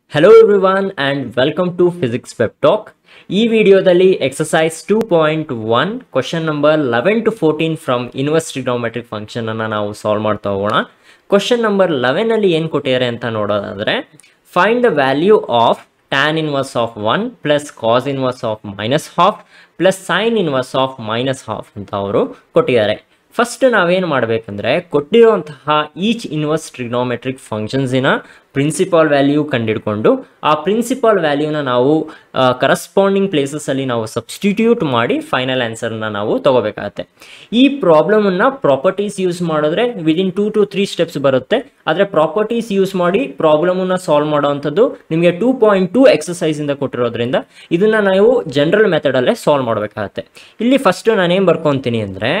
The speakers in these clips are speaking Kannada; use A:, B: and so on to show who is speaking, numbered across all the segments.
A: Hello everyone and welcome to physics web talk ಈ ವಿಡಿಯೋದಲ್ಲಿ exercise two point one question number eleven to fourteen from inverse trigonometric ಫಂಕ್ಷನನ್ನು ನಾವು ಸಾಲ್ವ್ ಮಾಡ್ತಾ ಹೋಗೋಣ ಕ್ವಶನ್ ನಂಬರ್ ಲೆವೆನಲ್ಲಿ ಏನು ಕೊಟ್ಟಿದ್ದಾರೆ ಅಂತ ನೋಡೋದಾದರೆ find the value of tan inverse of one plus cos inverse of minus half plus sine inverse of minus half ಅಂತ ಅವರು ಕೊಟ್ಟಿದ್ದಾರೆ ಫಸ್ಟ್ ನಾವೇನು ಮಾಡಬೇಕಂದ್ರೆ ಕೊಟ್ಟಿರುವಂತಹ ಈಚ್ ಇನ್ವರ್ಸ್ ಟ್ರಿಗ್ನೋಮೆಟ್ರಿಕ್ ಫಂಕ್ಷನ್ಸಿನ ಪ್ರಿನ್ಸಿಪಾಲ್ ವ್ಯಾಲ್ಯೂ ಕಂಡಿಡ್ಕೊಂಡು ಆ ಪ್ರಿನ್ಸಿಪಾಲ್ ವ್ಯಾಲ್ಯೂನ ನಾವು ಕರಸ್ಪಾಂಡಿಂಗ್ ಪ್ಲೇಸಸಲ್ಲಿ ನಾವು ಸಬ್ಸ್ಟಿಟ್ಯೂಟ್ ಮಾಡಿ ಫೈನಲ್ ಆನ್ಸರ್ನ ನಾವು ತಗೋಬೇಕಾಗತ್ತೆ ಈ ಪ್ರಾಬ್ಲಮನ್ನು ಪ್ರಾಪರ್ಟೀಸ್ ಯೂಸ್ ಮಾಡಿದ್ರೆ within two to three steps ಬರುತ್ತೆ ಆದರೆ ಪ್ರಾಪರ್ಟೀಸ್ ಯೂಸ್ ಮಾಡಿ ಪ್ರಾಬ್ಲಮನ್ನು ಸಾಲ್ವ್ ಮಾಡೋವಂಥದ್ದು ನಿಮಗೆ ಟೂ ಪಾಯಿಂಟ್ ಟೂ ಎಕ್ಸಸೈಸಿಂದ ಕೊಟ್ಟಿರೋದ್ರಿಂದ ಇದನ್ನು ನಾವು ಜನರಲ್ ಮೆಥಡಲ್ಲೇ ಸಾಲ್ವ್ ಮಾಡಬೇಕಾಗತ್ತೆ ಇಲ್ಲಿ ಫಸ್ಟು ನಾನೇನು ಬರ್ಕೊತೀನಿ ಅಂದರೆ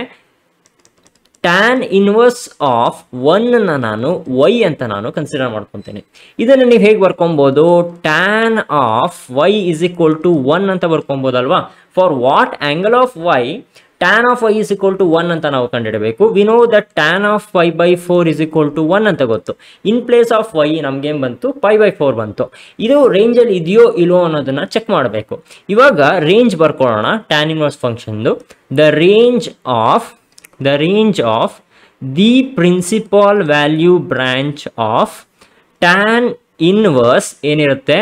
A: ಟ್ಯಾನ್ ಇನ್ವರ್ಸ್ ಆಫ್ ಒನ್ನ ನಾನು ವೈ ಅಂತ ನಾನು ಕನ್ಸಿಡರ್ ಮಾಡ್ಕೊತೀನಿ ಇದನ್ನು ನೀವು ಹೇಗೆ ಬರ್ಕೊಬೋದು tan of y is equal to one ಅಂತ ಬರ್ಕೊಬೋದಲ್ವಾ for what angle of y tan of y is equal to one ಅಂತ ನಾವು ಕಂಡಿಡಬೇಕು we know that tan of y by four is equal to one ಅಂತ ಗೊತ್ತು ಇನ್ ಪ್ಲೇಸ್ ಆಫ್ ವೈ ನಮ್ಗೇನು ಬಂತು ಪೈ ಬೈ ಫೋರ್ ಬಂತು ಇದು ರೇಂಜಲ್ಲಿ ಇದೆಯೋ ಇಲ್ವೋ ಅನ್ನೋದನ್ನ ಚೆಕ್ ಮಾಡಬೇಕು ಇವಾಗ ರೇಂಜ್ ಬರ್ಕೊಳ್ಳೋಣ ಟ್ಯಾನ್ ಇನ್ವರ್ಸ್ ಫಂಕ್ಷನ್ದು the range of the range of the principal value branch of tan inverse ಏನಿರುತ್ತೆ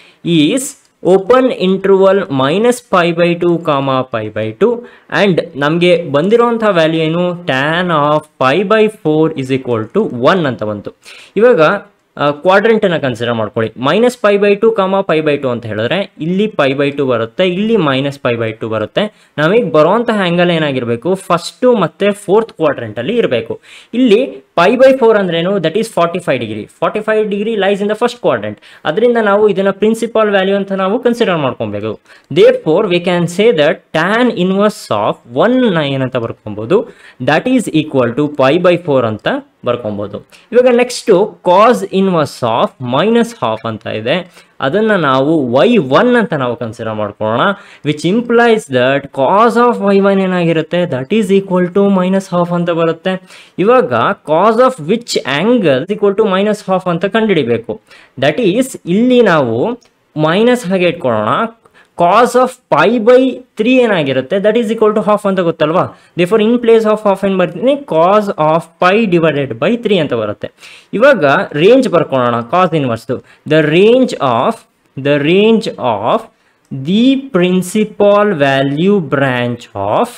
A: is open interval minus pi by two comma pi by two and ನಮಗೆ ಬಂದಿರೋಂಥ ವ್ಯಾಲ್ಯೂ ಏನು tan of pi by four is equal to one ಅಂತ ಬಂತು ಇವಾಗ ಕ್ವಾಡ್ರೆಂಟನ್ನು ಕನ್ಸಿಡರ್ ಮಾಡ್ಕೊಳ್ಳಿ minus pi by two comma pi by two ಅಂತ ಹೇಳಿದ್ರೆ ಇಲ್ಲಿ ಪೈ ಬೈ ಟು ಬರುತ್ತೆ ಇಲ್ಲಿ ಮೈನಸ್ ಪೈ ಬೈ ಟು ಬರುತ್ತೆ ನಮಗೆ ಬರುವಂತಹ ಆ್ಯಂಗಲ್ ಏನಾಗಿರಬೇಕು ಫಸ್ಟು ಮತ್ತು ಫೋರ್ತ್ ಕ್ವಾಡ್ರೆಂಟಲ್ಲಿ ಇರಬೇಕು ಇಲ್ಲಿ ಪೈ ಬೈ ಫೋರ್ ಅಂದ್ರೇನು that is forty five degree forty five degree lies in the first quadrant ಅದರಿಂದ ನಾವು ಇದನ್ನು ಪ್ರಿನ್ಸಿಪಾಲ್ ವ್ಯಾಲ್ಯೂ ಅಂತ ನಾವು ಕನ್ಸಿಡರ್ ಮಾಡ್ಕೊಬೇಕು therefore we can say that tan inverse of one nine ಅಂತ ಬರ್ಕೊಬೋದು that is equal to pi by four ಅಂತ ಬರ್ಕೊಬೋದು ಇವಾಗ next cos inverse of minus half ಅಂತ ಇದೆ ಅದನ್ನು ನಾವು ವೈ ಒನ್ ಅಂತ ನಾವು ಕನ್ಸಿಡರ್ ಮಾಡ್ಕೊಳ್ಳೋಣ which implies that cos of y one ಏನಾಗಿರುತ್ತೆ that is equal to minus half ಅಂತ ಬರುತ್ತೆ ಇವಾಗ cos of which angle equal to minus half ಅಂತ ಕಂಡುಹಿಡಿಬೇಕು ದಟ್ ಈಸ್ ಇಲ್ಲಿ ನಾವು ಮೈನಸ್ ಹಾಗೆ ಇಟ್ಕೊಳ್ಳೋಣ cos of pi by three ಏನಾಗಿರುತ್ತೆ that is equal to half ಅಂತ ಗೊತ್ತಲ್ವಾ therefore in place of half ಏನು ಬರ್ತೀನಿ cos of pi divided by three ಅಂತ ಬರುತ್ತೆ ಇವಾಗ ರೇಂಜ್ ಬರ್ಕೊಳ್ಳೋಣ ಕಾಸ್ ಇನ್ವರ್ಸ್ದು the range of the range of the principal value branch of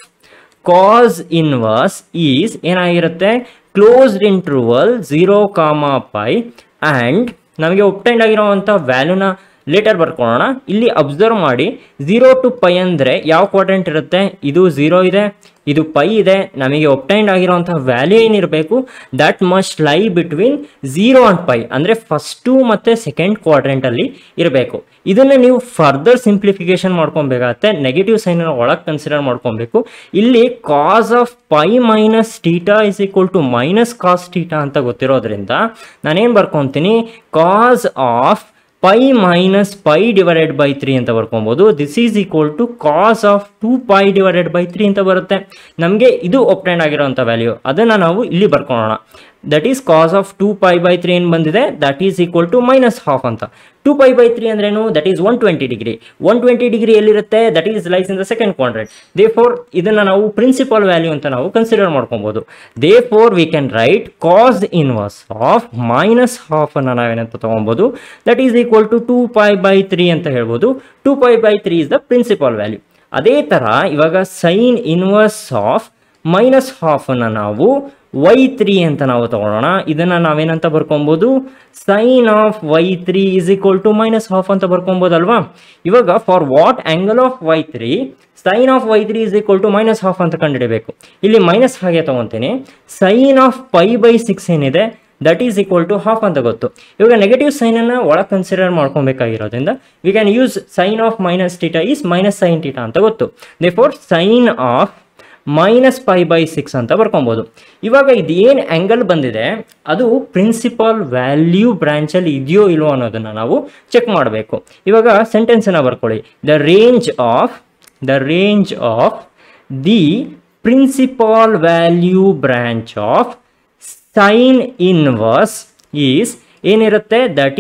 A: cos inverse is ಏನಾಗಿರುತ್ತೆ closed interval zero comma pi and ನಮಗೆ ಒಪ್ಟೈಂಡ್ ಆಗಿರೋವಂಥ ವ್ಯಾಲ್ಯೂನ ಲೇಟರ್ ಬರ್ಕೊಳ್ಳೋಣ ಇಲ್ಲಿ ಅಬ್ಸರ್ವ್ ಮಾಡಿ ಝೀರೋ ಟು ಪೈ ಅಂದರೆ ಯಾವ ಕ್ವಾಡ್ರೆಂಟ್ ಇರುತ್ತೆ ಇದು ಝೀರೋ ಇದೆ ಇದು ಪೈ ಇದೆ ನಮಗೆ ಒಪ್ಟೈಂಡ್ ಆಗಿರೋಂಥ ವ್ಯಾಲ್ಯೂ ಏನಿರಬೇಕು that must lie between zero and pi ಅಂದರೆ ಫಸ್ಟು ಮತ್ತು ಸೆಕೆಂಡ್ ಕ್ವಾಡ್ರೆಂಟಲ್ಲಿ ಇರಬೇಕು ಇದನ್ನು ನೀವು ಫರ್ದರ್ ಸಿಂಪ್ಲಿಫಿಕೇಶನ್ ಮಾಡ್ಕೊಬೇಕಾಗತ್ತೆ ನೆಗೆಟಿವ್ ಸೈನನ್ನು ಒಳಗೆ ಕನ್ಸಿಡರ್ ಮಾಡ್ಕೊಬೇಕು ಇಲ್ಲಿ cos of pi minus theta is equal to minus cos theta ಅಂತ ಗೊತ್ತಿರೋದ್ರಿಂದ ನಾನೇನು ಬರ್ಕೊತೀನಿ cos of pi minus pi divided by three ಅಂತ ಬರ್ಕೊಬೋದು this is equal to cos of two pi divided by three ಅಂತ ಬರುತ್ತೆ ನಮಗೆ ಇದು ಒಪ್ಟೆಂಡ್ ಆಗಿರೋಂಥ ವ್ಯಾಲ್ಯೂ ಅದನ್ನು ನಾವು ಇಲ್ಲಿ ಬರ್ಕೊಳ್ಳೋಣ that is cos of two pi by three ಏನು ಬಂದಿದೆ that is equal to minus half ಅಂತ ಟು ಪೈ ಬೈ ತ್ರೀ ಅಂದ್ರೇನು that is one twenty degree one twenty degree ಎಲ್ಲಿರುತ್ತೆ that is lies in the second quadrant therefore ಇದನ್ನು ನಾವು ಪ್ರಿನ್ಸಿಪಲ್ ವ್ಯಾಲ್ಯೂ ಅಂತ ನಾವು ಕನ್ಸಿಡರ್ ಮಾಡ್ಕೊಬೋದು therefore we can write cos inverse of minus half ಅನ್ನು ನಾವೇನಂತ ತೊಗೊಬೋದು that is equal to two pi by three ಅಂತ ಹೇಳ್ಬೋದು two pi by three is the principal value ಅದೇ ಥರ ಇವಾಗ ಸೈನ್ ಇನ್ವರ್ಸ್ ಆಫ್ ಮೈನಸ್ ಹಾಫನ್ನು ನಾವು ವೈ ತ್ರೀ ಅಂತ ನಾವು ತಗೊಳ್ಳೋಣ ಇದನ್ನು ನಾವೇನಂತ ಬರ್ಕೊಬೋದು sine of y three is equal to minus half ಅಂತ ಬರ್ಕೊಬೋದಲ್ವಾ ಇವಾಗ for what angle of y three sine of y three is equal to minus half ಅಂತ ಕಂಡುಹಿಡಬೇಕು ಇಲ್ಲಿ ಮೈನಸ್ ಹಾಗೆ ತೊಗೊತೀನಿ sine of pi by six ಏನಿದೆ that is equal to half ಅಂತ ಗೊತ್ತು ಇವಾಗ ನೆಗೆಟಿವ್ ಸೈನನ್ನು ಒಳಗೆ ಕನ್ಸಿಡರ್ ಮಾಡ್ಕೊಬೇಕಾಗಿರೋದ್ರಿಂದ we can use sine of minus theta is minus sine theta ಅಂತ ಗೊತ್ತು therefore sine of minus pi by six ಅಂತ ಬರ್ಕೊಬೋದು ಇವಾಗ ಇದೇನು ಆ್ಯಂಗಲ್ ಬಂದಿದೆ ಅದು ಪ್ರಿನ್ಸಿಪಾಲ್ ವ್ಯಾಲ್ಯೂ ಬ್ರಾಂಚಲ್ಲಿ ಇದೆಯೋ ಇಲ್ವೋ ಅನ್ನೋದನ್ನು ನಾವು ಚೆಕ್ ಮಾಡಬೇಕು ಇವಾಗ ಸೆಂಟೆನ್ಸನ್ನು ಬರ್ಕೊಳ್ಳಿ the range of the range of the principal value branch of sine inverse is ಏನಿರುತ್ತೆ that is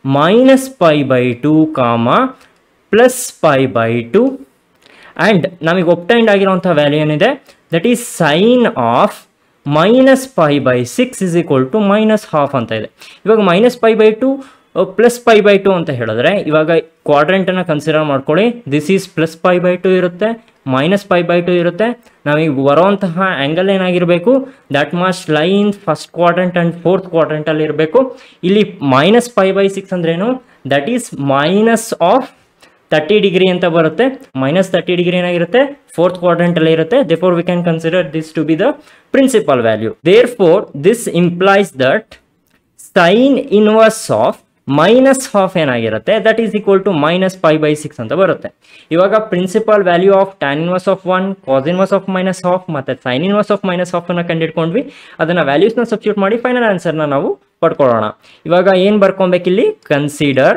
A: minus pi by two comma plus pi by two and ನಮಗೆ ಒಪ್ಟೈಂಡ್ ಆಗಿರುವಂಥ ವ್ಯಾಲ್ಯೂ ಏನಿದೆ that is sine of minus pi by six is equal to minus half ಅಂತ ಇದೆ ಇವಾಗ minus pi by two plus pi by two ಅಂತ ಹೇಳಿದ್ರೆ ಇವಾಗ ಕ್ವಾಡ್ರೆಂಟನ್ನು ಕನ್ಸಿಡರ್ ಮಾಡ್ಕೊಳ್ಳಿ this is plus pi by two ಇರುತ್ತೆ ಮೈನಸ್ ಪೈ ಬೈ ಟು ಇರುತ್ತೆ ನಮಗೆ ಬರೋವಂತಹ ಆ್ಯಂಗಲ್ ಏನಾಗಿರಬೇಕು that must lie in first quadrant and fourth ಕ್ವಾಡ್ರೆಂಟಲ್ಲಿ ಇರಬೇಕು ಇಲ್ಲಿ ಮೈನಸ್ ಪೈ ಬೈ ಸಿಕ್ಸ್ ಅಂದ್ರೇನು that is minus of thirty degree ಅಂತ ಬರುತ್ತೆ ಮೈನಸ್ ತರ್ಟಿ ಡಿಗ್ರಿ ಏನಾಗಿರುತ್ತೆ ಫೋರ್ತ್ ಕ್ವಾಡ್ರೆಂಟ್ ಅಲ್ಲಿ ಇರುತ್ತೆ therefore we can consider this to be the principal value therefore this implies that sine inverse of minus half ಏನಾಗಿರುತ್ತೆ that is equal to minus five by six ಅಂತ ಬರುತ್ತೆ ಇವಾಗ principal value of tan inverse of one cos inverse of minus half ಮತ್ತು sine inverse of minus half ಅನ್ನ ಕಂಡಿಡ್ಕೊಂಡ್ವಿ ಅದನ್ನು ವ್ಯಾಲ್ಯೂಸ್ನ ಸಬ್ಸ್ಟ್ಯೂಟ್ ಮಾಡಿ ಫೈನಲ್ ಆನ್ಸರ್ನ ನಾವು ಪಡ್ಕೊಳ್ಳೋಣ ಇವಾಗ ಏನು ಬರ್ಕೊಬೇಕಿಲ್ಲಿ consider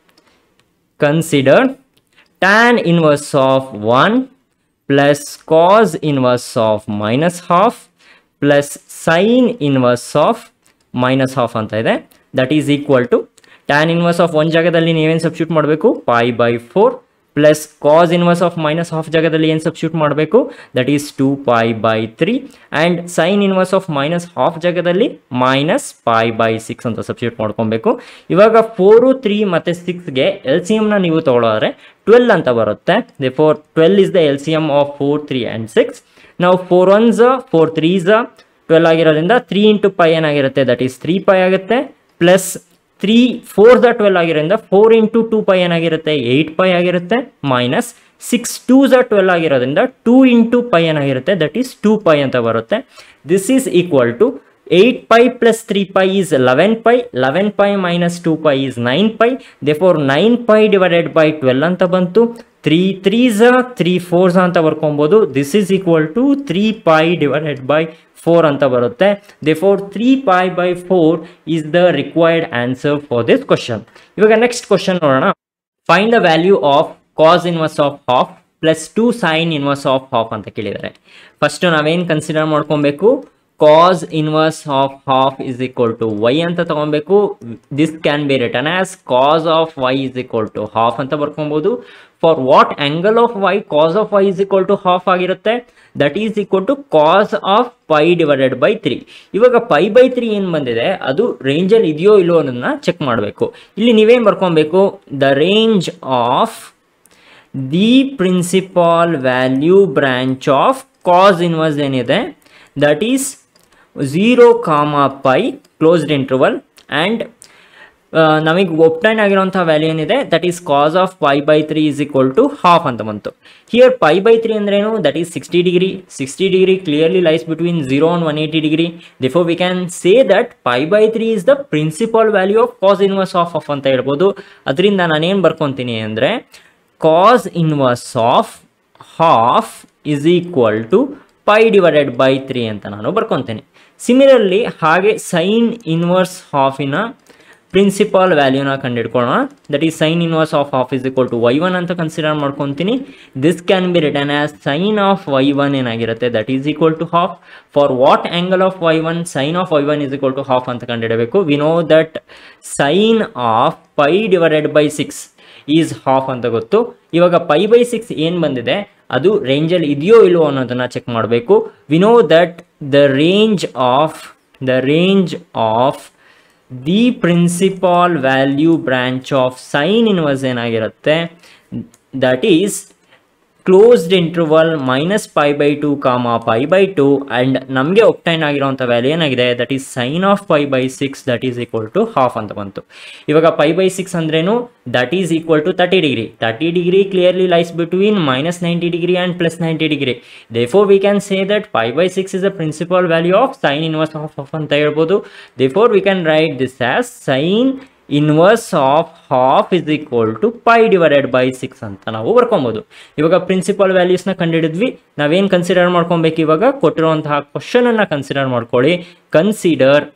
A: consider tan inverse of 1 plus cos inverse of minus half plus sin inverse of minus half ಅಂತ ಇದೆ that is equal to tan inverse of one ಜಾಗದಲ್ಲಿ ನೀವೇನು ಸಬ್ಸ್ಟ್ಯೂಟ್ ಮಾಡಬೇಕು pi by four plus cos inverse of minus half ಜಾಗದಲ್ಲಿ ಏನು ಸಬ್ಸ್ಟ್ಯೂಟ್ ಮಾಡಬೇಕು that is two pi by three and sine inverse of minus half ಜಾಗದಲ್ಲಿ ಮೈನಸ್ ಪೈ ಬೈ ಸಿಕ್ಸ್ ಅಂತ ಸಬ್ಸ್ಟ್ಯೂಟ್ ಮಾಡ್ಕೊಬೇಕು ಇವಾಗ ಫೋರು ತ್ರೀ ಮತ್ತು ಸಿಕ್ಸ್ಗೆ ಎಲ್ ಸಿ ಎಮ್ನ ನೀವು ತೊಗೊಳೋದ್ರೆ ಟ್ವೆಲ್ ಅಂತ ಬರುತ್ತೆ therefore twelve is the L C M of four three and six ನಾವು four ones four threes twelve ಆಗಿರೋದ್ರಿಂದ ತ್ರೀ ಇಂಟು ಪೈ ಏನಾಗಿರುತ್ತೆ ದಟ್ ಈಸ್ ತ್ರೀ ಪೈ ಆಗುತ್ತೆ ಪ್ಲಸ್ ತ್ರೀ ಫೋರ್ ದ ಟ್ವೆಲ್ ಆಗಿರೋದ್ರಿಂದ ಫೋರ್ ಇಂಟು ಟೂ ಪೈ ಏನಾಗಿರುತ್ತೆ ಏಯ್ಟ್ ಪೈ ಆಗಿರುತ್ತೆ ಮೈನಸ್ ಸಿಕ್ಸ್ ಟೂ ಝ ಟ್ವೆಲ್ ಆಗಿರೋದ್ರಿಂದ ಟೂ ಇಂಟು ಪೈ ಏನಾಗಿರುತ್ತೆ ದಟ್ ಈಸ್ ಟೂ ಪೈ ಅಂತ ಬರುತ್ತೆ this is equal to eight pi plus three pi is eleven pi eleven pi minus two pi is nine pi therefore nine pi divided by twelve ಅಂತ ಬಂತು ತ್ರೀ ತ್ರೀ ಝ ತ್ರೀ ಫೋರ್ ಝ ಅಂತ ಬರ್ಕೊಬೋದು this is equal to three pi divided by four ಅಂತ ಬರುತ್ತೆ therefore three pi by four is the required answer for this question ಇವಾಗ ನೆಕ್ಸ್ಟ್ ಕ್ವಶನ್ ನೋಡೋಣ find the value of cos inverse of half plus two sine inverse of half ಅಂತ ಕೇಳಿದ್ದಾರೆ ಫಸ್ಟ್ ನಾವೇನು ಕನ್ಸಿಡರ್ ಮಾಡ್ಕೊಬೇಕು cos inverse of half is equal to y ಅಂತ ತಗೊಬೇಕು this can be return as cos of y is equal to half ಅಂತ ಬರ್ಕೊಬೋದು for what angle of y cos of y is equal to half ಆಗಿರುತ್ತೆ that is equal to cos of pi divided by three ಇವಾಗ ಪೈ ಬೈ ತ್ರೀ ಏನು ಬಂದಿದೆ ಅದು ರೇಂಜಲ್ಲಿ ಇದೆಯೋ ಇಲ್ಲೋ ಅನ್ನೋದನ್ನ ಚೆಕ್ ಮಾಡಬೇಕು ಇಲ್ಲಿ ನೀವೇನು ಬರ್ಕೊಬೇಕು the range of the principal value branch of cos inverse ಏನಿದೆ that is zero comma pi closed interval and ನಮಗೆ ಒಪ್ಟೈನ್ ಆಗಿರುವಂಥ ವ್ಯಾಲ್ಯೂ ಏನಿದೆ that is cos of pi by three is equal to half ಅಂತ ಬಂತು ಹಿಯರ್ ಪೈ ಬೈ ತ್ರೀ ಅಂದ್ರೇನು that is sixty degree sixty degree clearly lies between zero and one eighty degree before we can say that pi by three is the principal value of cos inverse of half ಅಂತ ಹೇಳ್ಬೋದು ಅದರಿಂದ ನಾನೇನು ಬರ್ಕೊತೀನಿ ಅಂದರೆ cos inverse of half is equal to pi divided by three ಅಂತ ನಾನು ಬರ್ಕೊತೀನಿ ಸಿಮಿಲರ್ಲಿ ಹಾಗೆ ಸೈನ್ ಇನ್ವರ್ಸ್ ಹಾಫಿನ ಪ್ರಿನ್ಸಿಪಾಲ್ ವ್ಯಾಲ್ಯೂನ ಕಂಡಿಡ್ಕೊಳ್ಳೋಣ that is sine inverse of half is equal to y one ಅಂತ ಕನ್ಸಿಡರ್ ಮಾಡ್ಕೊತೀನಿ this can be return as sine of y one ಏನಾಗಿರುತ್ತೆ that is equal to half for what angle of y one sine of y one is equal to half ಅಂತ ಕಂಡಿಡಬೇಕು we know that sine of pi divided by six is half ಅಂತ ಗೊತ್ತು ಇವಾಗ ಪೈ ಬೈ ಸಿಕ್ಸ್ ಏನು ಬಂದಿದೆ ಅದು ರೇಂಜಲ್ಲಿ ಇದೆಯೋ ಇಲ್ವೋ ಅನ್ನೋದನ್ನ ಚೆಕ್ ಮಾಡಬೇಕು we know that the range of the range of the principal value branch of sine inverse ಏನಾಗಿರುತ್ತೆ that is closed interval minus pi by two comma pi by two and ನಮಗೆ ಒಪ್ಟೈನ್ ಆಗಿರೋಂಥ ವ್ಯಾಲ್ಯೂ ಏನಾಗಿದೆ that is sine of pi by six that is equal to half ಅಂತ ಬಂತು ಇವಾಗ ಪೈ ಬೈ ಸಿಕ್ಸ್ ಅಂದ್ರೇನು that is equal to thirty degree thirty degree clearly lies between minus ninety degree and plus ninety degree therefore we can say that pi by six is a principal value of sine inverse of half ಅಂತ ಹೇಳ್ಬೋದು therefore we can write this as sine inverse of half is equal to pi divided by six ಅಂತ ನಾವು ಬರ್ಕೊಬೋದು ಇವಾಗ ಪ್ರಿನ್ಸಿಪಲ್ ವ್ಯಾಲ್ಯೂಸ್ನ ಕಂಡುಹಿಡಿದ್ವಿ ನಾವೇನು ಕನ್ಸಿಡರ್ ಮಾಡ್ಕೊಬೇಕು ಇವಾಗ ಕೊಟ್ಟಿರುವಂತಹ ಕ್ವಶನನ್ನು ಕನ್ಸಿಡರ್ ಮಾಡ್ಕೊಳ್ಳಿ consider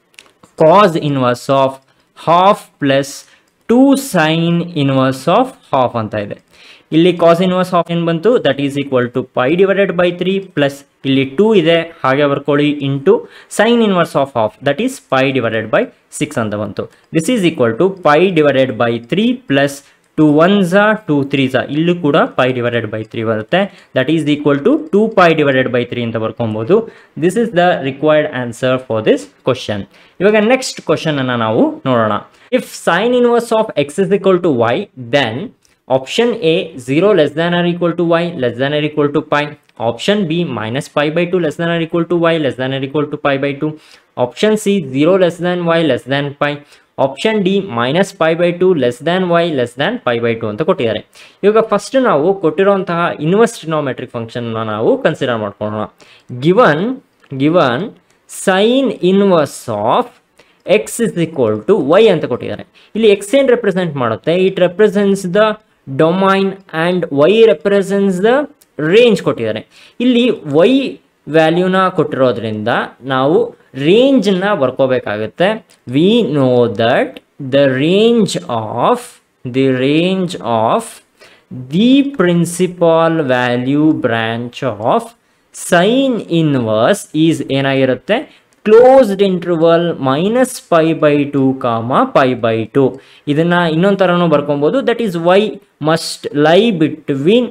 A: cos inverse of half plus two sine inverse of half ಅಂತ ಇದೆ ಇಲ್ಲಿ ಕಾಸ್ ಇನ್ವರ್ಸ್ ಹಾಫ್ ಏನು ಬಂತು that is equal to pi divided by three plus ಇಲ್ಲಿ ಟೂ ಇದೆ ಹಾಗೆ ಬರ್ಕೊಳ್ಳಿ into sine inverse of half that is pi divided by six ಅಂತ ಬಂತು this is equal to pi divided by three plus two one ಝಾ ಟು ತ್ರೀ ಝಾ ಇಲ್ಲೂ ಕೂಡ ಪೈ ಡಿವೈಡೆಡ್ ಬೈ ತ್ರೀ ಬರುತ್ತೆ that is equal to two pi divided by three ಅಂತ ಬರ್ಕೊಬೋದು this is the required answer for this question ಇವಾಗ ನೆಕ್ಸ್ಟ್ ಕ್ವಶನ್ ಅನ್ನ ನಾವು ನೋಡೋಣ if sine inverse of x is equal to y then option A zero less than or equal to y less than or equal to pi option B minus pi by two less than or equal to y less than or equal to pi by two option C zero less than y less than pi option D minus pi by two less than y less than pi by two ಅಂತ ಕೊಟ್ಟಿದ್ದಾರೆ ಇವಾಗ ಫಸ್ಟ್ ನಾವು ಕೊಟ್ಟಿರುವಂತಹ ಇನ್ವರ್ಸ್ ಟ್ರಿನೋಮೆಟ್ರಿಕ್ ಫಂಕ್ಷನ್ನ ನಾವು ಕನ್ಸಿಡರ್ ಮಾಡ್ಕೊಳ್ಳೋಣ given given sine inverse of x is equal to y ಅಂತ ಕೊಟ್ಟಿದ್ದಾರೆ ಇಲ್ಲಿ ಎಕ್ಸ್ ಏನು ರೆಪ್ರೆಸೆಂಟ್ ಮಾಡುತ್ತೆ it represents the domain and y represents the range ಕೊಟ್ಟಿದ್ದಾರೆ ಇಲ್ಲಿ ವೈ ವ್ಯಾಲ್ಯೂನ ಕೊಟ್ಟಿರೋದ್ರಿಂದ ನಾವು ರೇಂಜನ್ನ ಬರ್ಕೋಬೇಕಾಗುತ್ತೆ we know that the range of the range of the principal value branch of sine inverse is ಏನಾಗಿರುತ್ತೆ closed interval minus pi by two comma pi by two ಇದನ್ನ ಇನ್ನೊಂದು ಥರನೂ ಬರ್ಕೊಬೋದು that is y must lie between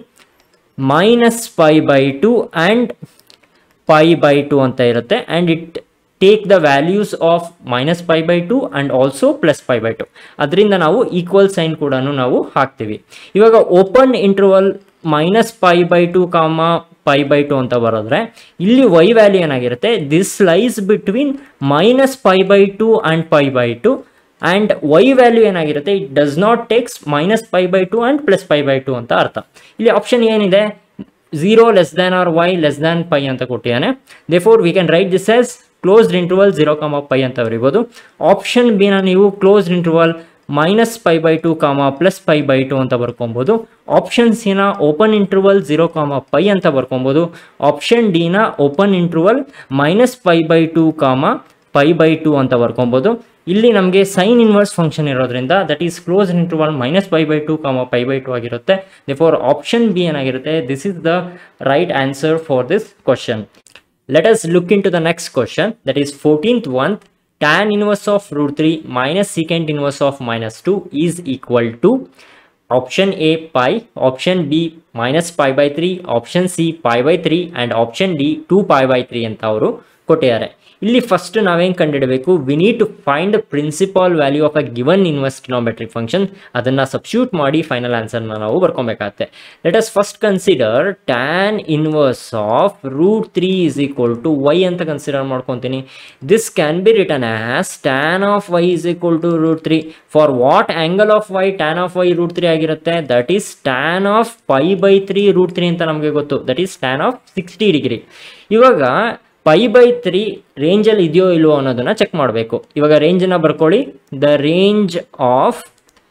A: minus pi by two and pi by two ಅಂತ ಇರುತ್ತೆ and it take the values of minus pi by two and also plus pi by two ಅದರಿಂದ ನಾವು ಈಕ್ವಲ್ ಸೈನ್ ಕೂಡ ನಾವು ಹಾಕ್ತೀವಿ ಇವಾಗ open interval minus pi by two comma pi by two ಅಂತ ಬರೋದ್ರೆ ಇಲ್ಲಿ ವೈ ವ್ಯಾಲ್ಯೂ ಏನಾಗಿರುತ್ತೆ this lies between minus pi by two and pi by two and y value ಏನಾಗಿರುತ್ತೆ it does not takes minus pi by two and plus pi by two ಅಂತ ಅರ್ಥ ಇಲ್ಲಿ ಆಪ್ಷನ್ ಏನಿದೆ zero less than or y less than pi ಅಂತ ಕೊಟ್ಟಿದ್ದಾನೆ therefore we can write this as closed interval zero comma pi ಅಂತ ಬರೀಬೋದು ಆಪ್ಷನ್ ಬಿನ ನೀವು closed interval minus pi by two comma plus pi by two ಅಂತ ಬರ್ಕೊಬೋದು ಆಪ್ಷನ್ ಸಿನ open interval zero comma pi ಅಂತ ಬರ್ಕೊಬೋದು option ಡಿನ open interval minus pi by two comma pi by two ಅಂತ ಬರ್ಕೊಬೋದು ಇಲ್ಲಿ ನಮಗೆ ಸೈನ್ ಇನ್ವರ್ಸ್ ಫಂಕ್ಷನ್ ಇರೋದ್ರಿಂದ that is close interval minus pi by two comma pi by two ಆಗಿರುತ್ತೆ ಫಾರ್ ಆಪ್ಷನ್ ಬಿ ಏನಾಗಿರುತ್ತೆ this is the right answer for this question let us look into the next question that is 14th one tan inverse of root 3 minus secant inverse of minus 2 is equal to option a pi option b minus pi by 3 option c pi by 3 and option d 2 pi by 3 ಅಂತ ಅವರು ಕೊಟ್ಟಿದ್ದಾರೆ ಇಲ್ಲಿ ಫಸ್ಟ್ ನಾವೇನು ಕಂಡುಹಿಡಬೇಕು we need to find the principal value of a given inverse trigonometric function ಅದನ್ನು ಸಬ್ಸ್ಟ್ಯೂಟ್ ಮಾಡಿ ಫೈನಲ್ ಆನ್ಸರ್ನ ನಾವು ಬರ್ಕೊಬೇಕಾಗತ್ತೆ let us first consider tan inverse of root three is equal to y ಅಂತ ಕನ್ಸಿಡರ್ ಮಾಡ್ಕೊತೀನಿ this can be return as tan of y is equal to root three for what angle of y tan of y root three ಆಗಿರುತ್ತೆ that is tan of pi by three root three ಅಂತ ನಮಗೆ ಗೊತ್ತು that is tan of sixty degree ಇವಾಗ ಪೈ ಬೈ ತ್ರೀ ರೇಂಜಲ್ಲಿ ಇದೆಯೋ ಇಲ್ವೋ ಅನ್ನೋದನ್ನ ಚೆಕ್ ಮಾಡಬೇಕು ಇವಾಗ ರೇಂಜನ್ನು ಬರ್ಕೊಳ್ಳಿ the range of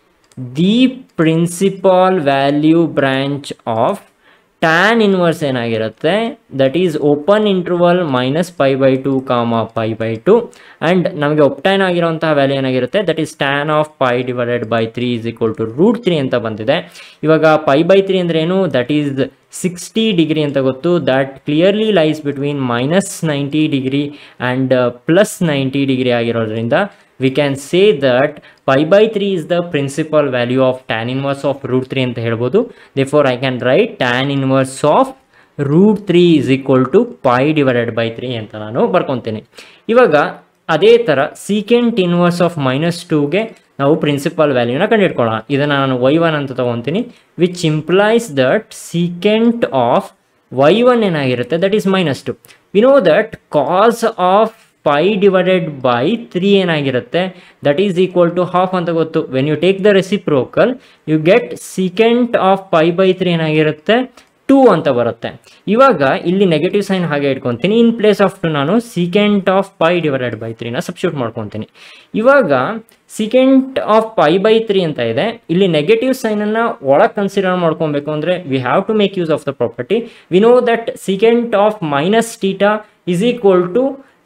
A: the principal value branch of tan inverse ಏನಾಗಿರುತ್ತೆ that is open interval minus pi by two comma pi by two and ನಮಗೆ ಒಪ್ಟೈನ್ ಆಗಿರೋಂತಹ ವ್ಯಾಲ್ಯೂ ಏನಾಗಿರುತ್ತೆ that is tan of pi divided by three is equal to root three ಅಂತ ಬಂದಿದೆ ಇವಾಗ ಪೈ ಬೈ ತ್ರೀ ಅಂದ್ರೆ ಏನು ದಟ್ ಈಸ್ ಸಿಕ್ಸ್ಟಿ ಡಿಗ್ರಿ ಅಂತ ಗೊತ್ತು that clearly lies between minus ninety degree and plus ninety degree ಆಗಿರೋದ್ರಿಂದ we can say that pi by 3 is the principal value of tan inverse of root 3 ಅಂತ ಹೇಳ್ಬೋದು therefore I can write tan inverse of root 3 is equal to pi divided by 3 ಅಂತ ನಾನು ಬರ್ಕೊತೀನಿ ಇವಾಗ ಅದೇ ಥರ ಸೀಕೆಂಟ್ ಇನ್ವರ್ಸ್ ಆಫ್ ಮೈನಸ್ ಟೂಗೆ ನಾವು ಪ್ರಿನ್ಸಿಪಲ್ ವ್ಯಾಲ್ಯೂನ ಕಂಡುಹಿಡ್ಕೊಳ್ಳೋಣ ಇದನ್ನು ನಾನು ವೈ ಒನ್ ಅಂತ ತೊಗೊತೀನಿ which implies that secant of y one ಏನಾಗಿರುತ್ತೆ that is minus two we know that cos of pi divided by three ಏನಾಗಿರುತ್ತೆ that is equal to half ಅಂತ ಗೊತ್ತು when you take the reciprocal you get secant of pi by three ಏನಾಗಿರುತ್ತೆ ಟೂ ಅಂತ ಬರುತ್ತೆ ಇವಾಗ ಇಲ್ಲಿ ನೆಗೆಟಿವ್ ಸೈನ್ ಹಾಗೆ ಇಟ್ಕೊತೀನಿ ಇನ್ ಪ್ಲೇಸ್ ಆಫ್ ಟು ನಾನು secant of pi divided by ತ್ರೀನ ಸಬ್ಸ್ಟ್ಯೂಟ್ ಮಾಡ್ಕೊತೀನಿ ಇವಾಗ secant of pi by three ಅಂತ ಇದೆ ಇಲ್ಲಿ ನೆಗೆಟಿವ್ ಸೈನನ್ನು ಒಳಗೆ ಕನ್ಸಿಡರ್ ಮಾಡ್ಕೊಬೇಕು ಅಂದರೆ we have to make use of the property we know that secant of minus theta is equal to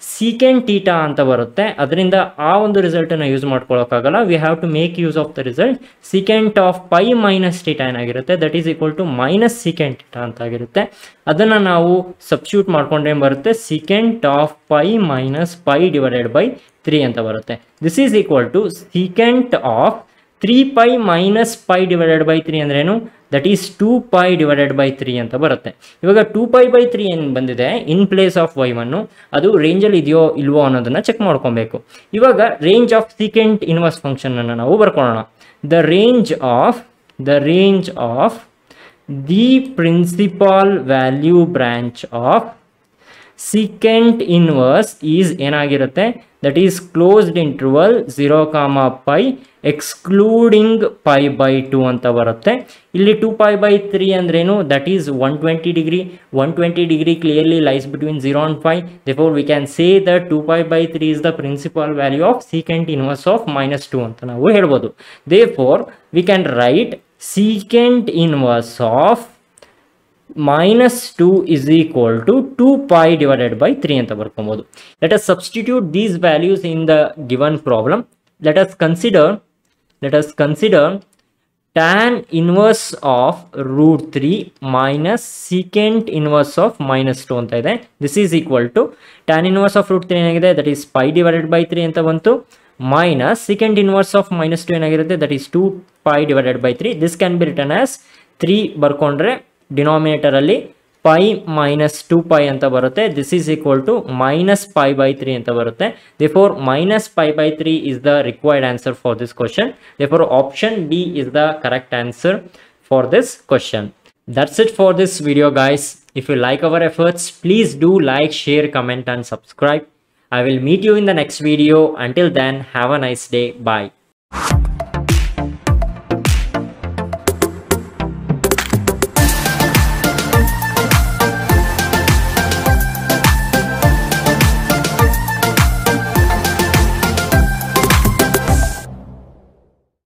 A: secant theta ಅಂತ ಬರುತ್ತೆ ಅದರಿಂದ ಆ ಒಂದು ರಿಸಲ್ಟನ್ನು ಯೂಸ್ ಮಾಡ್ಕೊಳ್ಳೋಕ್ಕಾಗಲ್ಲ we have to make use of the result secant of pi minus theta ಏನಾಗಿರುತ್ತೆ that is equal to minus secant theta ಅಂತ ಆಗಿರುತ್ತೆ ಅದನ್ನು ನಾವು ಸಬ್ಸ್ಟ್ಯೂಟ್ ಮಾಡ್ಕೊಂಡ್ರೆ ಬರುತ್ತೆ secant of pi minus pi divided by three ಅಂತ ಬರುತ್ತೆ this is equal to secant of three pi minus pi divided by three ಅಂದ್ರೇನು that is two pi divided by three ಅಂತ ಬರುತ್ತೆ ಇವಾಗ ಟೂ ಪೈ ಬೈ ತ್ರೀ ಏನು ಬಂದಿದೆ ಇನ್ ಪ್ಲೇಸ್ ಆಫ್ ವೈ ಒನ್ನು ಅದು ರೇಂಜಲ್ಲಿ ಇದೆಯೋ ಇಲ್ವೋ ಅನ್ನೋದನ್ನು ಚೆಕ್ ಮಾಡ್ಕೊಬೇಕು ಇವಾಗ ರೇಂಜ್ ಆಫ್ ಸೀಕೆಂಟ್ ಇನ್ವರ್ಸ್ ಫಂಕ್ಷನನ್ನು ನಾವು ಬರ್ಕೊಳ್ಳೋಣ the range of the range of the principal value branch of secant inverse is ಏನಾಗಿರುತ್ತೆ that is closed interval zero comma pi excluding pi by two ಅಂತ ಬರುತ್ತೆ ಇಲ್ಲಿ ಟು ಪೈ ಬೈ ತ್ರೀ ಅಂದ್ರೇನು that is one twenty degree one twenty degree clearly lies between zero and five therefore we can say that two pi by three is the principal value of secant inverse of minus two ಅಂತ ನಾವು ಹೇಳ್ಬೋದು therefore we can write secant inverse of minus two is equal to two pi divided by three ಅಂತ ಬರ್ಕೊಬೋದು let us substitute these values in the given problem let us consider let us consider tan inverse of root three minus secant inverse of minus two ಅಂತ ಇದೆ this is equal to tan inverse of root three ಏನಾಗಿದೆ that is pi divided by three ಅಂತ ಬಂತು minus second inverse of minus two ಏನಾಗಿರುತ್ತೆ that is two pi divided by three this can be return as three ಬರ್ಕೊಂಡ್ರೆ ಡಿನಾಮಿನೇಟರಲ್ಲಿ ಪೈ ಮೈನಸ್ ಟು ಪೈ ಅಂತ ಬರುತ್ತೆ this is equal to minus pi by three ಅಂತ ಬರುತ್ತೆ therefore minus pi by three is the required answer for this question therefore option B is the correct answer for this question That's it for this video guys. If you like our efforts, please do like, share, comment and subscribe. I will meet you in the next video. Until then, have a nice day. Bye.